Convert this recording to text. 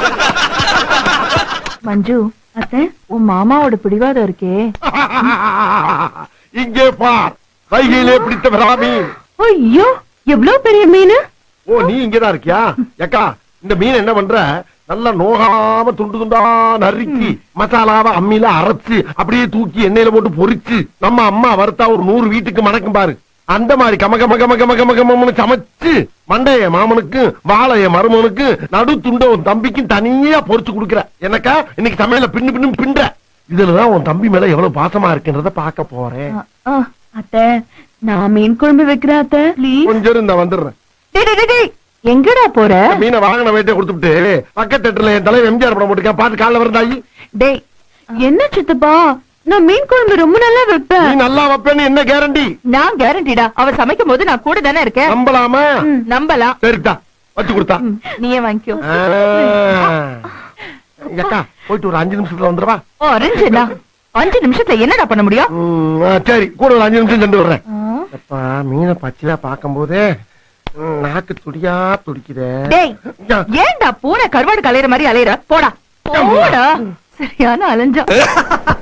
மஞ்சு அத்தை உன் மாமாவோட பிடிவாதம் இருக்கே இங்கே பார் வைகையிலே பிடித்த விராமீன் ஐயோ எவ்வளவு பெரிய மீன் ஓ நீ இங்கதான் இருக்கியா ஏக்கா இந்த மீன் என்ன பண்ற நல்லா நோகாம துண்டு துண்டா நறுக்கி மசாலாவை அம்மியில அரைச்சு அப்படியே தூக்கி எண்ணெயில போட்டு பொரிச்சு நம்ம அம்மா வறுத்தா ஒரு நூறு வீட்டுக்கு மணக்கும் பாரு அந்த மாதிரி கம கம கம கம கம கமன்னு சமைச்சு மண்டைய மாமனுக்கு வாழைய மருமனுக்கு நடு துண்ட உன் தம்பிக்கும் தனியா பொரிச்சு கொடுக்குற எனக்கா இன்னைக்கு சமையல பின்னு பின்னு பின்ற இதுலதான் உன் தம்பி மேல எவ்வளவு பாசமா இருக்குன்றத பார்க்க போறேன் அ, அ, அத்தை நான் மீன் குழம்பு வைக்கிறேன் அத்தை ப்ளீஸ் கொஞ்சம் இந்த வந்துடுறேன் டேய், டேய், டேய், டேய். எங்கடா போற மீனை வாங்கின வேட்டை கொடுத்துட்டு பக்கத்து தேட்டர்ல என் தலைவர் எம்ஜிஆர் படம் போட்டுக்க பாத்து காலைல வரண்டாயி டேய் என்ன சித்தப்பா நான் மீன் குழம்பு ரொம்ப நல்லா நீ வைப்பேன் நல்லா வைப்பேன்னு என்ன கேரண்டி நான் கேரண்டிடா அவ சமைக்கும் போது நான் கூட தானே இருக்கேன் நம்பலாமா நம்பலாம் சரிட்டா வச்சு கொடுத்தா ம், நீயே வாங்கிக்கோ ஆ. அக்கா போயிட்டு ஒரு அஞ்சு நிமிஷத்துல வந்துருவா ஆரஞ்சுண்ணா அஞ்சு நிமிஷத்துல என்னடா பண்ண முடியும் ம், ஆ, சரி கூட ஒரு அஞ்சு நிமிஷம் சென்று வர்றேன் ஆ, அப்பா மீனை பச்சையா பார்க்கும் போதே ம், நாக்கு துடியா துடிக்குதே டேய் ஏன்டா பூனை கருவாடு கலையிற மாதிரி அலையிற போடா போடா சரியான அலைஞ்சா